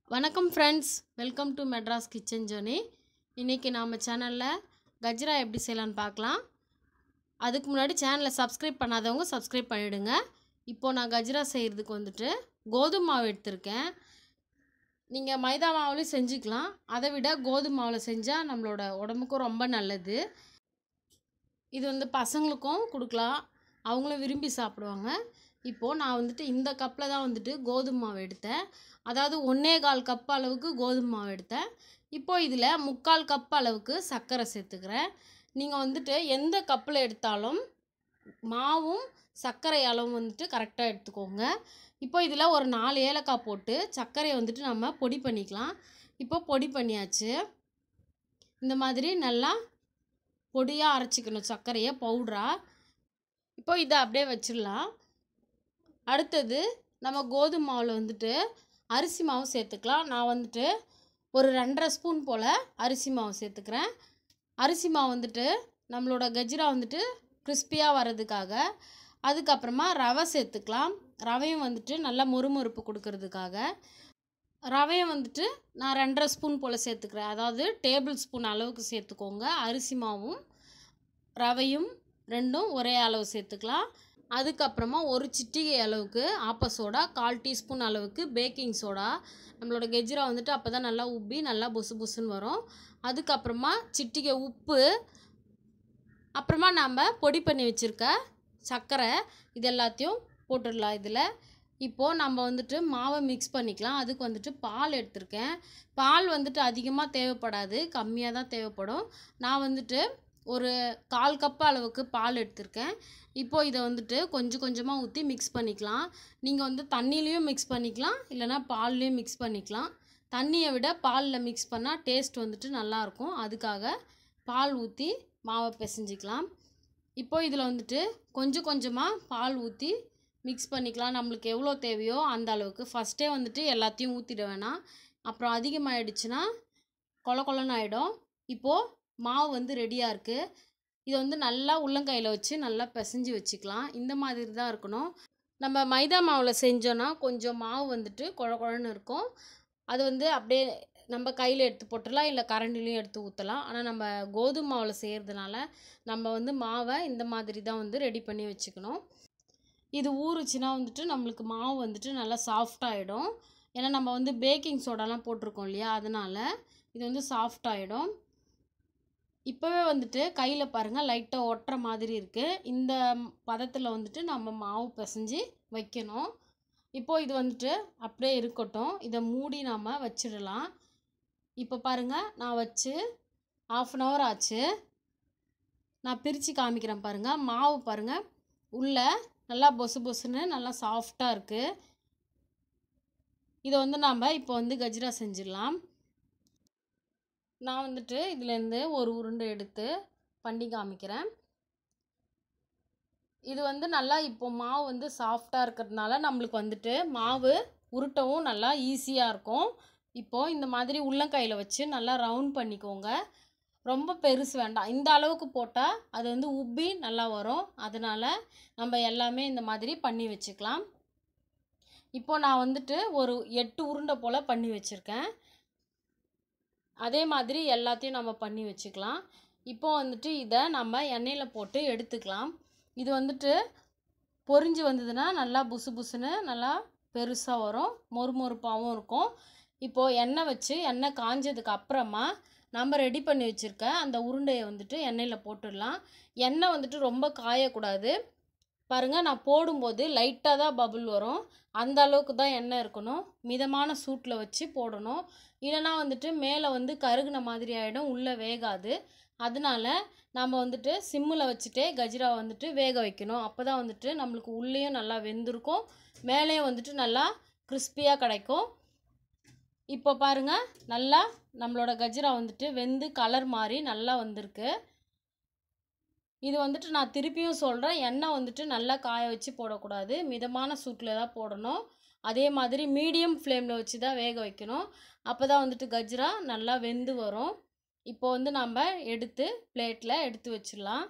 வணக்கம் friends welcome to Madras kitchen ஜோனி இன்றைக்கி நாம் சேனலில் கஜ்ரா எப்படி செய்யலான்னு பார்க்கலாம் அதுக்கு முன்னாடி சேனலை சப்ஸ்கிரைப் பண்ணாதவங்க சப்ஸ்கிரைப் பண்ணிவிடுங்க இப்போது நான் கஜ்ரா செய்கிறதுக்கு வந்துட்டு கோதுமை மாவு எடுத்திருக்கேன் நீங்கள் மைதா மாவுலேயும் செஞ்சுக்கலாம் அதை விட கோதுமை மாவில் செஞ்சால் நம்மளோட உடம்புக்கும் ரொம்ப நல்லது இது வந்து பசங்களுக்கும் கொடுக்கலாம் அவங்களும் விரும்பி சாப்பிடுவாங்க இப்போது நான் வந்துட்டு இந்த கப்பில் தான் வந்துட்டு கோதுமை மாவு எடுத்தேன் அதாவது ஒன்றே கால் கப் அளவுக்கு கோதுமை மாவு எடுத்தேன் இப்போது இதில் முக்கால் கப் அளவுக்கு சர்க்கரை சேர்த்துக்கிறேன் நீங்கள் வந்துட்டு எந்த கப்பில் எடுத்தாலும் மாவும் சர்க்கரை அளவும் வந்துட்டு கரெக்டாக எடுத்துக்கோங்க இப்போ இதில் ஒரு நாலு ஏலக்காய் போட்டு சர்க்கரையை வந்துட்டு நம்ம பொடி பண்ணிக்கலாம் இப்போ பொடி பண்ணியாச்சு இந்த மாதிரி நல்லா பொடியாக அரைச்சிக்கணும் சர்க்கரையை பவுடராக இப்போ இதை அப்படியே வச்சிடலாம் அடுத்தது நம்ம கோதுமை மாவில் வந்துட்டு அரிசி மாவு சேர்த்துக்கலாம் நான் வந்துட்டு ஒரு ரெண்டரை ஸ்பூன் போல் அரிசி மாவு சேர்த்துக்கிறேன் அரிசி மாவு வந்துட்டு நம்மளோட கஜ்ரா வந்துட்டு கிறிஸ்பியாக வர்றதுக்காக அதுக்கப்புறமா ரவை சேர்த்துக்கலாம் ரவையும் வந்துட்டு நல்லா மொறுமொறுப்பு கொடுக்கறதுக்காக ரவையை வந்துட்டு நான் ரெண்டரை ஸ்பூன் போல் சேர்த்துக்கிறேன் அதாவது டேபிள் ஸ்பூன் அளவுக்கு சேர்த்துக்கோங்க அரிசி மாவும் ரவையும் ரெண்டும் ஒரே அளவு சேர்த்துக்கலாம் அதுக்கப்புறமா ஒரு சிட்டிகை அளவுக்கு ஆப்ப சோடா கால் டீஸ்பூன் அளவுக்கு பேக்கிங் சோடா நம்மளோட கெஜ்ரா வந்துட்டு அப்போ தான் நல்லா உப்பி நல்லா புசு புசுன்னு வரும் அதுக்கப்புறமா சிட்டிகை உப்பு அப்புறமா நாம் பொடி பண்ணி வச்சுருக்க சர்க்கரை இது எல்லாத்தையும் போட்டுடலாம் இதில் இப்போது நம்ம வந்துட்டு மாவை மிக்ஸ் பண்ணிக்கலாம் அதுக்கு வந்துட்டு பால் எடுத்திருக்கேன் பால் வந்துட்டு அதிகமாக தேவைப்படாது கம்மியாக தான் தேவைப்படும் நான் வந்துட்டு ஒரு கால் கப் அளவுக்கு பால் எடுத்திருக்கேன் இப்போது இதை வந்துட்டு கொஞ்சம் கொஞ்சமாக ஊற்றி மிக்ஸ் பண்ணிக்கலாம் நீங்கள் வந்து தண்ணிலையும் மிக்ஸ் பண்ணிக்கலாம் இல்லைனா பால்லையும் மிக்ஸ் பண்ணிக்கலாம் தண்ணியை விட பாலில் மிக்ஸ் பண்ணால் டேஸ்ட் வந்துட்டு நல்லாயிருக்கும் அதுக்காக பால் ஊற்றி மாவை பிசைஞ்சிக்கலாம் இப்போ இதில் வந்துட்டு கொஞ்சம் கொஞ்சமாக பால் ஊற்றி மிக்ஸ் பண்ணிக்கலாம் நம்மளுக்கு எவ்வளோ தேவையோ அந்த அளவுக்கு ஃபஸ்ட்டே வந்துட்டு எல்லாத்தையும் ஊற்றிட வேணாம் அப்புறம் அதிகமாகிடுச்சுன்னா கொல கொலன்னு ஆகிடும் இப்போது மாவு வந்து ரெடியாக இருக்குது இதை வந்து நல்லா உள்ளங்கையில் வச்சு நல்லா பிசைஞ்சு வச்சுக்கலாம் இந்த மாதிரி தான் இருக்கணும் நம்ம மைதா மாவில் செஞ்சோன்னா கொஞ்சம் மாவு வந்துட்டு குழ குழன்னு இருக்கும் அது வந்து அப்படியே நம்ம கையில் எடுத்து போட்டுடலாம் இல்லை கரண்டிலையும் எடுத்து ஊற்றலாம் ஆனால் நம்ம கோதுமை மாவில் செய்கிறதுனால நம்ம வந்து மாவை இந்த மாதிரி தான் வந்து ரெடி பண்ணி வச்சுக்கணும் இது ஊறுச்சுன்னா வந்துட்டு நம்மளுக்கு மாவு வந்துட்டு நல்லா சாஃப்டாகிடும் ஏன்னா நம்ம வந்து பேக்கிங் சோடாலாம் போட்டிருக்கோம் இல்லையா அதனால் இது வந்து சாஃப்டாகிடும் இப்போவே வந்துட்டு கையில் பாருங்கள் லைட்டாக ஒட்டுற மாதிரி இருக்குது இந்த பதத்தில் வந்துட்டு நம்ம மாவு பிசைஞ்சு வைக்கணும் இப்போது இது வந்துட்டு அப்படியே இருக்கட்டும் இதை மூடி நாம் வச்சிடலாம் இப்போ பாருங்கள் நான் வச்சு ஆஃப் அன் ஹவர் ஆச்சு நான் பிரித்து காமிக்கிறேன் பாருங்கள் மாவு பாருங்கள் உள்ளே நல்லா பொசு பொசுன்னு நல்லா சாஃப்டாக இருக்குது இதை வந்து நாம் இப்போ வந்து கஜ்ரா செஞ்சிடலாம் நான் வந்துட்டு இதுலேருந்து ஒரு உருண்டை எடுத்து பண்ணி காமிக்கிறேன் இது வந்து நல்லா இப்போ மாவு வந்து சாஃப்டாக இருக்கிறதுனால நம்மளுக்கு வந்துட்டு மாவு உருட்டவும் நல்லா ஈஸியாக இருக்கும் இப்போது இந்த மாதிரி உள்ளங்கையில் வச்சு நல்லா ரவுண்ட் பண்ணிக்கோங்க ரொம்ப பெருசு வேண்டாம் இந்த அளவுக்கு போட்டால் அது வந்து உப்பி நல்லா வரும் அதனால் நம்ம எல்லாமே இந்த மாதிரி பண்ணி வச்சுக்கலாம் இப்போது நான் வந்துட்டு ஒரு எட்டு உருண்டை போல் பண்ணி வச்சுருக்கேன் அதே மாதிரி எல்லாத்தையும் நம்ம பண்ணி வச்சுக்கலாம் இப்போ வந்துட்டு இதை நம்ம எண்ணெயில் போட்டு எடுத்துக்கலாம் இது வந்துட்டு பொரிஞ்சு வந்ததுன்னா நல்லா புசு புசுன்னு நல்லா பெருசாக வரும் மொறுமொறுப்பாகவும் இருக்கும் இப்போது எண்ணெய் வச்சு எண்ணெய் காஞ்சதுக்கு அப்புறமா நம்ம ரெடி பண்ணி வச்சுருக்க அந்த உருண்டையை வந்துட்டு எண்ணெயில் போட்டுடலாம் எண்ணெய் வந்துட்டு ரொம்ப காயக்கூடாது பாருங்கள் நான் போடும்போது லைட்டாக தான் பபுள் வரும் அந்த அளவுக்கு தான் எண்ணெய் இருக்கணும் மிதமான சூட்டில் வச்சு போடணும் இல்லைனா வந்துட்டு மேலே வந்து கருகுன மாதிரி ஆகிடும் உள்ளே வேகாது அதனால நம்ம வந்துட்டு சிம்மில் வச்சுட்டே கஜ்ரா வந்துட்டு வேக வைக்கணும் அப்போ தான் வந்துட்டு நம்மளுக்கு உள்ளேயும் நல்லா வெந்திருக்கும் மேலேயும் வந்துட்டு நல்லா கிறிஸ்பியாக கிடைக்கும் இப்போ பாருங்கள் நல்லா நம்மளோட கஜ்ரா வந்துட்டு வெந்து கலர் மாதிரி நல்லா வந்திருக்கு இது வந்துட்டு நான் திருப்பியும் சொல்கிறேன் எண்ணெய் வந்துட்டு நல்லா காய வச்சு போடக்கூடாது மிதமான சூட்டில் தான் போடணும் அதே மாதிரி மீடியம் ஃப்ளேமில் வச்சு தான் வேக வைக்கணும் அப்போ தான் வந்துட்டு கஜ்ரா நல்லா வெந்து வரும் இப்போ வந்து நம்ம எடுத்து பிளேட்டில் எடுத்து வச்சிடலாம்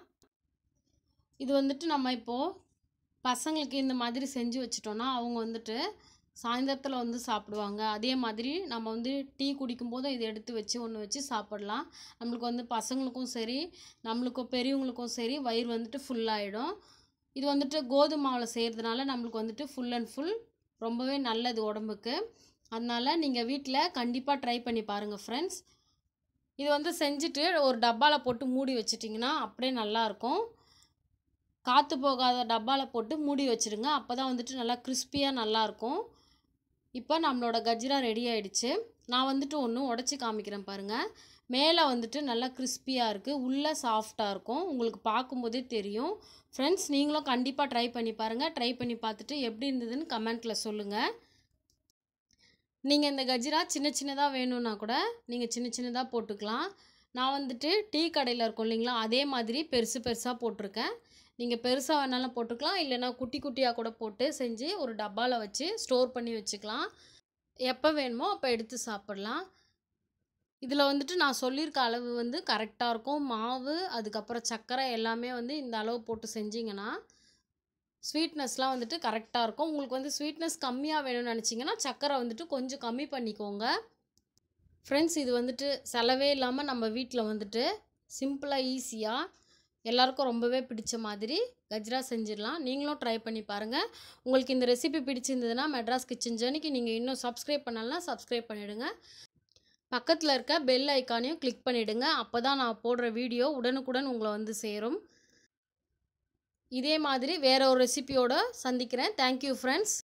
இது வந்துட்டு நம்ம இப்போது பசங்களுக்கு இந்த மாதிரி செஞ்சு வச்சிட்டோன்னா அவங்க வந்துட்டு சாயந்தரத்தில் வந்து சாப்பிடுவாங்க அதே மாதிரி நம்ம வந்து டீ குடிக்கும்போது இதை எடுத்து வச்சு ஒன்று வச்சு சாப்பிடலாம் நம்மளுக்கு வந்து பசங்களுக்கும் சரி நம்மளுக்கும் பெரியவங்களுக்கும் சரி வயிறு வந்துட்டு ஃபுல்லாகிடும் இது வந்துட்டு கோதுமை மாவில் செய்கிறதுனால நம்மளுக்கு வந்துட்டு ஃபுல் அண்ட் ஃபுல் ரொம்பவே நல்லது உடம்புக்கு அதனால் நீங்கள் வீட்டில் கண்டிப்பாக ட்ரை பண்ணி பாருங்கள் ஃப்ரெண்ட்ஸ் இது வந்து செஞ்சுட்டு ஒரு டப்பாவில் போட்டு மூடி வச்சிட்டிங்கன்னா அப்படியே நல்லாயிருக்கும் காற்று போகாத டப்பாவில் போட்டு மூடி வச்சுருங்க அப்போ தான் வந்துட்டு நல்லா கிறிஸ்பியாக நல்லாயிருக்கும் இப்போ நம்மளோட கஜ்ரா ரெடி ஆயிடுச்சு நான் வந்துட்டு ஒன்று உடச்சி காமிக்கிறேன் பாருங்கள் மேலே வந்துட்டு நல்லா கிறிஸ்பியாக இருக்குது உள்ளே சாஃப்டாக இருக்கும் உங்களுக்கு பார்க்கும்போதே தெரியும் ஃப்ரெண்ட்ஸ் நீங்களும் கண்டிப்பாக ட்ரை பண்ணி பாருங்கள் ட்ரை பண்ணி பார்த்துட்டு எப்படி இருந்ததுன்னு கமெண்ட்டில் சொல்லுங்கள் நீங்கள் இந்த கஜ்ரா சின்ன சின்னதாக வேணும்னா கூட நீங்கள் சின்ன சின்னதாக போட்டுக்கலாம் நான் வந்துட்டு டீ கடையில் இருக்கும் இல்லைங்களா அதே மாதிரி பெருசு பெருசாக போட்டிருக்கேன் நீங்கள் பெருசாக வேணாலும் போட்டுக்கலாம் இல்லைனா குட்டி குட்டியாக கூட போட்டு செஞ்சு ஒரு டப்பாவில் வச்சு ஸ்டோர் பண்ணி வச்சுக்கலாம் எப்போ வேணுமோ அப்போ எடுத்து சாப்பிட்லாம் இதில் வந்துட்டு நான் சொல்லியிருக்க அளவு வந்து கரெக்டாக இருக்கும் மாவு அதுக்கப்புறம் சர்க்கரை எல்லாமே வந்து இந்த அளவு போட்டு செஞ்சிங்கன்னா ஸ்வீட்னஸ்லாம் வந்துட்டு கரெக்டாக இருக்கும் உங்களுக்கு வந்து ஸ்வீட்னஸ் கம்மியாக வேணும்னு நினச்சிங்கன்னா சர்க்கரை வந்துட்டு கொஞ்சம் கம்மி பண்ணிக்கோங்க ஃப்ரெண்ட்ஸ் இது வந்துட்டு செலவே இல்லாமல் நம்ம வீட்டில் வந்துட்டு சிம்பிளாக ஈஸியாக எல்லாருக்கும் ரொம்பவே பிடிச்ச மாதிரி கஜ்ரா செஞ்சிடலாம் நீங்களும் ட்ரை பண்ணி பாருங்கள் உங்களுக்கு இந்த ரெசிபி பிடிச்சிருந்ததுன்னா மெட்ராஸ் கிச்சன் ஜர்னிக்கு நீங்கள் இன்னும் சப்ஸ்கிரைப் பண்ணலன்னா சப்ஸ்கிரைப் பண்ணிவிடுங்க பக்கத்தில் இருக்க பெல் ஐக்கானையும் கிளிக் பண்ணிவிடுங்க அப்போ தான் நான் போடுற வீடியோ உடனுக்குடன் உங்களை வந்து சேரும் இதே மாதிரி வேற ஒரு ரெசிபியோட சந்திக்கிறேன் தேங்க்யூ ஃப்ரெண்ட்ஸ்